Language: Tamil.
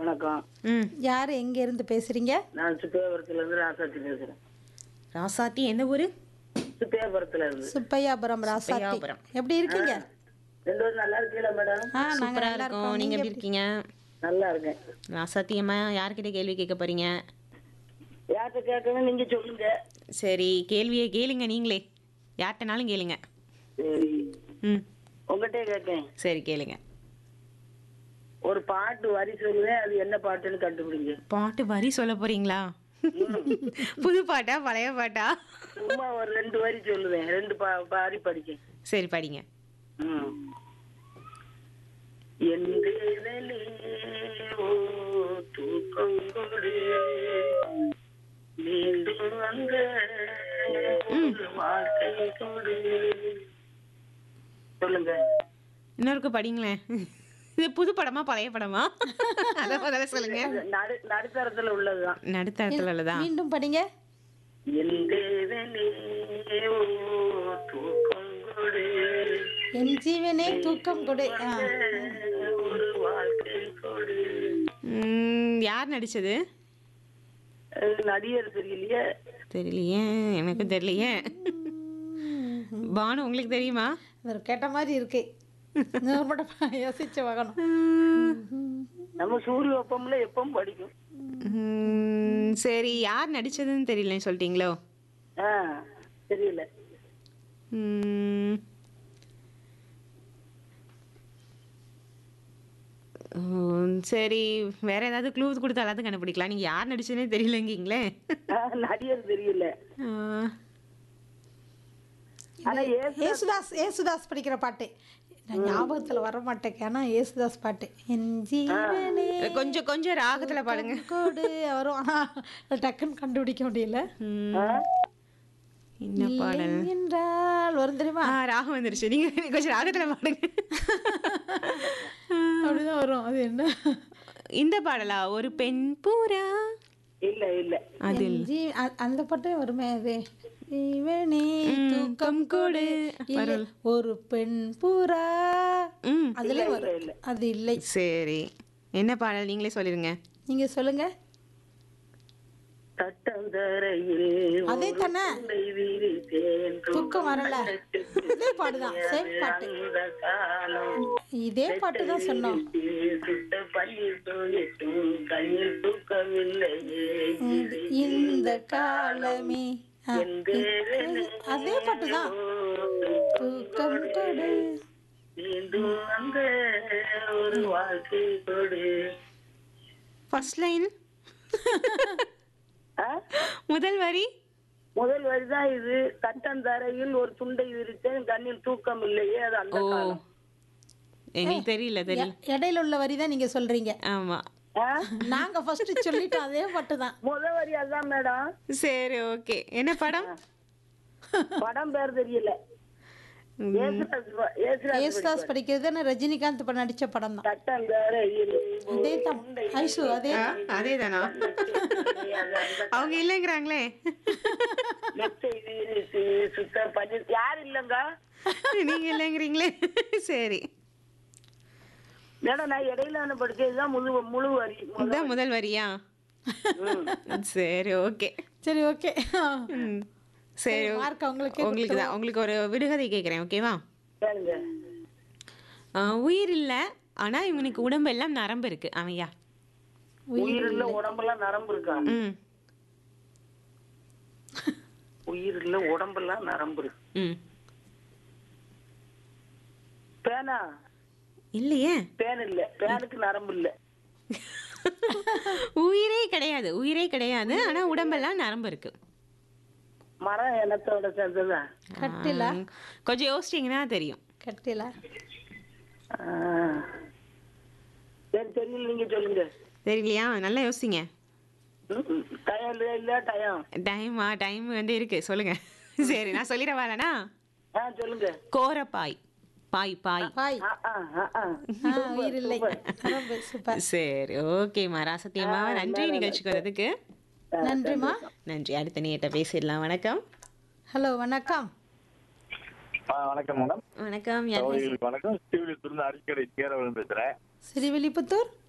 வணக்கம் ம் யார் எங்க இருந்து பேசுறீங்க நான் சுப்பையாபுரத்துல இருந்து ராசாத்தி பேசுறேன் ராசாத்தி எந்த ஊர் சுப்பையாபுரத்துல இருந்து சுப்பையாபுரம் ராசாத்தி சுப்பையாபுரம். எப்படி இருக்கீங்க ரெண்டு பேரும் நல்லா இருக்கீங்களா மேடம் ஆ நாங்க சூப்பரா நல்லா இருக்கும் இருக்கோம் நீங்க நீங்க எப்படி இருக்கீங்க நல்லா இருக்கேன் ராசாத்தி அம்மா யார்கிட்ட கேள்வி கேட்க போறீங்க யார்கிட்ட கேட்கணும் நீங்க சொல்லுங்க சரி கேள்வியை கேளுங்க நீங்களே யார்கிட்டனாலும் கேளுங்க சரி ம் உங்ககிட்டே கேட்கேன் சரி கேளுங்க ஒரு பாட்டு வரி சொல்லுவேன் அது என்ன பாட்டுன்னு கண்டுபிடிங்க பாட்டு வரி சொல்ல போறீங்களா புது பாட்டா பழைய பாட்டா சும்மா ஒரு ரெண்டு வரி சொல்லுவேன் ரெண்டு பா பாரி படிக்கேன் சரி படிங்க ம். என் தேவனே, ஓ தூக்கம் கொடு. மீண்டும் வந்த ஒரு வாழ்க்கை கொடு. சொல்லுங்க இன்னொருக்கு படிங்களேன் இது புது படமா பழைய படமா அத முதல்ல சொல்லுங்க நடு நடுத்தரத்துல உள்ளதுதான் நடுத்தரத்துல உள்ளதா மீண்டும் படிங்க என் தேவனே, ஓ தூக்கம் கொடு. என் ஜீவனே தூக்கம் கொடு ஆ. ஒரு வாழ்க்கை கொடு ம், யார் நடிச்சது அது நடிகர் தெரியலையே தெரியலையே எனக்கும் தெரியலையே பானு உங்களுக்கு தெரியுமா இவர் கேட்ட மாதிரி இருக்கு இன்னொரு மட்டும் யோசிச்சு பார்க்கணும் நம்ம சூரிய வெப்பம்ல எப்பவும் படிக்கும் ம், சரி யார் நடிச்சதுன்னு தெரியல சொல்லிட்டீங்களோ ஆ தெரியல ம். ஓ, சரி வேற ஏதாவது க்ளூ கொடுத்து எல்லாத்தையும் கண்டுபிடிக்கலாம் நீங்க யார் நடிச்சதுன்னே தெரியலங்கீங்களே ஆ, நடிகர் தெரியல ஆ, ஆனா ஏசு ஏசுதாஸ் ஏசுதாஸ் படிக்கிற பாட்டு நான் ஞாபகத்துல வர மாட்டேங்க ஆனா ஏசுதாஸ் பாட்டு என் ஜீவனே கொஞ்சம் கொஞ்சம் ராகத்துல பாடுங்க கோடு வரும் ஆனா டக்குன்னு கண்டுபிடிக்க முடியல ம், ஆ, என்ன பாடல் இல்லை என்றால் வரும் தெரியுமா ஆ ராகம் வந்துருச்சு நீங்க கொஞ்சம் ராகத்துல பாடுங்க அப்படிதான் வரும் அது என்ன இந்த பாடலா ஒரு பெண் பூரா இல்ல இல்ல அது என் ஜீ- அ- அந்த பாட்டே வருமே அது ஜீவனே ம், தூக்கம் கொடு இல்லை, ஒரு பெண் புறா ம் அதுல வரும் அது இல்லை சரி என்ன பாடல் நீங்களே சொல்லிருங்க நீங்க சொல்லுங்க தட்டந்தரையில் அதே தானே உன்னை விரித்தேன் தூக்கம் வரல இதே பாட்டுதான் சேம் பாட்டு அந்த காலம் இதே பாட்டு தான் சொன்னோம் சுட்ட பள்ளியில் தோழிட்டும் கையில் தூக்கமில்லையே இந்த- இந்த காலமே ஆ, அதே பாட்டு தான் தூக்கம் கொடு மீண்டும் அந்த ஒரு வாழ்க்கை கொடு ஃபர்ஸ்ட் லைன் ஆ? முதல் வரி முதல் வரிதான் இது தட்டந்தரையில் ஒரு துண்டை விரித்தேன் கண்ணில் தூக்கம் இல்லையே அது அந்த ஓ காலம் எனக்கு தெரியல தெரியல எ- இடையில உள்ள வரி தான் நீங்க சொல்றீங்க ஆமா ஆ? நாங்க ஃபர்ஸ்ட் சொல்லிட்டோம் அதே பாட்டு தான் முதல் வரி அதான் மேடம் சரி ஓகே என்ன படம் படம் பேர் தெரியல ஏசுதாஸ் ப- ஏசுதாஸ் ஏசுதாஸ் படிக்கிறது ரஜினிகாந்த் இப்ப நடிச்ச படம் தான் தட்டந்தரையில் அதே தான் ஐசு அதே ஆ, அதேதானா அவங்க இல்லைங்கிறாங்களே மெத்தை விரித்து சுத்த பண்ணி யார் இல்லங்க நீங்க இல்லைங்கிறீங்களே சரி மேடம் நான் இடையில ஒன்று படிச்சதுதான் முழு முழு வரி இதான் முதல் வரியா சரி ஓகே சரி ஓகே ம் சரி மார்க் அவங்களுக்கு உங்களுக்கு தான் உங்களுக்கு ஒரு விடுகதை கேட்குறேன் ஓகேவா சரிங்க ஆ, உயிர் இல்லை ஆனா இவனுக்கு உடம்பு எல்லாம் நரம்பு இருக்கு அவன்யா உயிரில் உடம்பெல்லாம் நரம்பு இருக்கா ம் உயிரில் உடம்பெல்லாம் நரம்பு இருக்கு ம் பேனா இல்லையே பேன் இல்ல பேனுக்கு நரம்பு இல்ல உயிரே கிடையாது உயிரே கிடையாது ஆனா உடம்பெல்லாம் நரம்பு இருக்கு மரம் இனத்தோட சேர்ந்ததா கட்டில ஆ, கொஞ்சம் யோசிச்சிங்கன்னா தெரியும் கட்டில ஆ. சரி தெரியல நீங்க சொல்லுங்க தெரியலையா நல்லா யோசிங்க ம், ம். டயம் இல்ல இல்ல டயம் டைமா டைம் வந்து இருக்கு சொல்லுங்க சரி நான் சொல்லிடவாலனா ஆ சொல்லுங்க கோரப்பாய் பாய் பாய் பாய் ஆ, ஆ, ஆ, ஆ. ஆ, உயிர் இல்லை நரம்பு, சூப்பர் சரி ஓகேம்மா ராசத்தியம்மா நன்றி நிகழ்ச்சிக்கு வந்ததுக்கு நன்றிம்மா நன்றி அடுத்த நேட்ட பேசிடலாம் வணக்கம் ஹலோ வணக்கம் ஆ, வணக்கம் மேடம் வணக்கம் யார் பேசு- சகோதரிகளுக்கு வணக்கம் ஸ்ரீவில்லிபுத்தூர்ல அடிக்கடி சேரவன் பேசுறேன் ஸ்ரீவில்லிபுத்தூர்